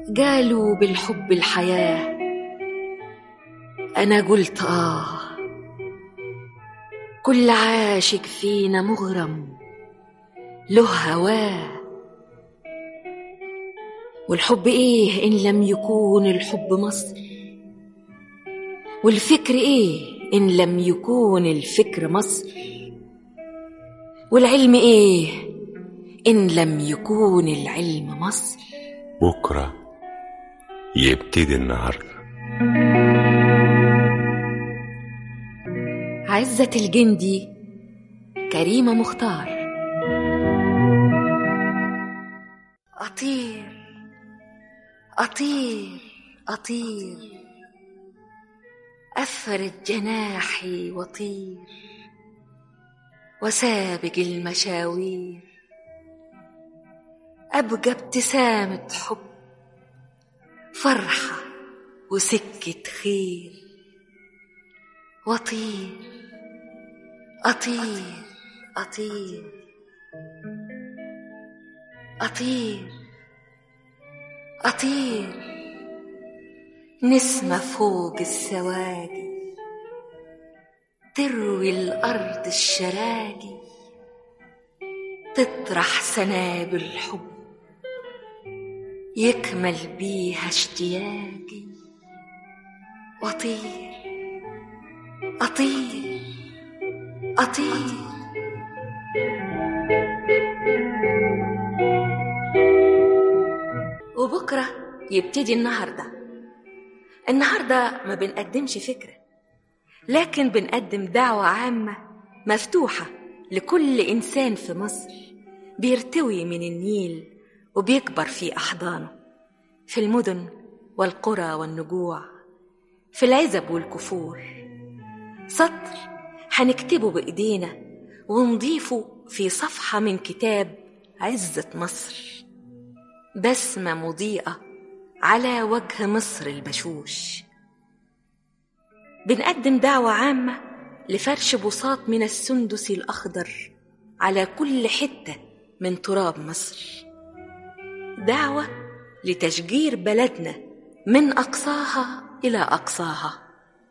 قالوا بالحب الحياة أنا قلت آه كل عاشق فينا مغرم له هواه والحب إيه إن لم يكون الحب مصر والفكر إيه إن لم يكون الفكر مصر والعلم إيه إن لم يكون العلم مصر بكرة يبتدي النهاردة عزة الجندي كريمة مختار أطير أطير أطير أفرد جناحي وطير وسابق المشاوير أبقى ابتسامة حب فرحة وسكة خير وأطير أطير أطير أطير أطير نسمة فوق السواقي تروي الأرض الشراقي تطرح سنابل حب يكمل بيها اشتياقي وأطير أطير أطير وبكرة يبتدي النهاردة النهاردة ما بنقدمش فكرة لكن بنقدم دعوة عامة مفتوحة لكل إنسان في مصر بيرتوي من النيل وبيكبر في أحضانه في المدن والقرى والنجوع في العزب والكفور سطر هنكتبه بإيدينا ونضيفه في صفحة من كتاب عزة مصر بسمة مضيئة على وجه مصر البشوش بنقدم دعوة عامة لفرش بساط من السندس الأخضر على كل حتة من تراب مصر دعوة لتشجير بلدنا من أقصاها إلى أقصاها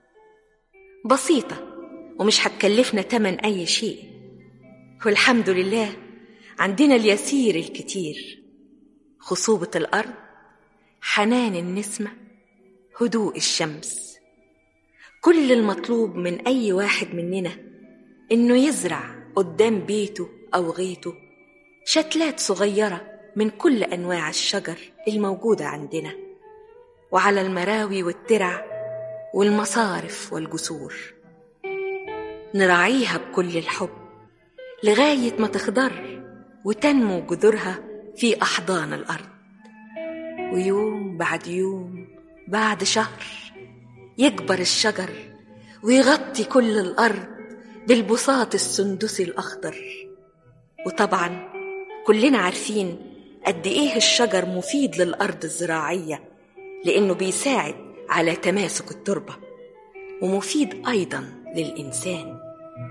بسيطة ومش هتكلفنا تمن أي شيء والحمد لله عندنا اليسير الكتير خصوبة الأرض حنان النسمة هدوء الشمس كل المطلوب من أي واحد مننا إنه يزرع قدام بيته أو غيته شتلات صغيرة من كل أنواع الشجر الموجودة عندنا وعلى المراوي والترع والمصارف والجسور نراعيها بكل الحب لغاية ما تخضر وتنمو جذورها في أحضان الأرض ويوم بعد يوم بعد شهر يكبر الشجر ويغطي كل الأرض بالبساط السندسي الأخضر وطبعا كلنا عارفين قد إيه الشجر مفيد للأرض الزراعية لأنه بيساعد على تماسك التربة ومفيد أيضا للإنسان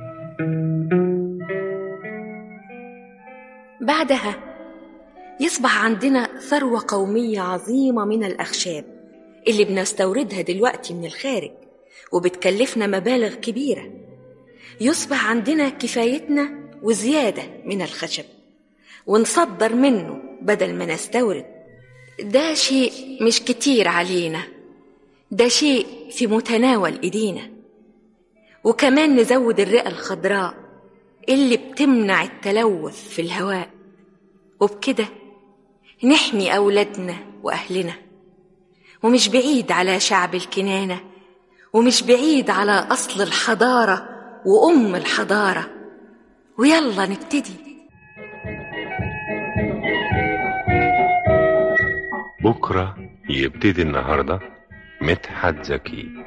بعدها يصبح عندنا ثروة قومية عظيمة من الأخشاب اللي بنستوردها دلوقتي من الخارج وبتكلفنا مبالغ كبيرة يصبح عندنا كفايتنا وزيادة من الخشب ونصدر منه بدل ما نستورد ده شيء مش كتير علينا ده شيء في متناول ايدينا وكمان نزود الرئة الخضراء اللي بتمنع التلوث في الهواء وبكده نحمي أولادنا وأهلنا ومش بعيد على شعب الكنانة ومش بعيد على أصل الحضارة وأم الحضارة ويلا نبتدي بكرة يبتدي النهاردة مدحت زكي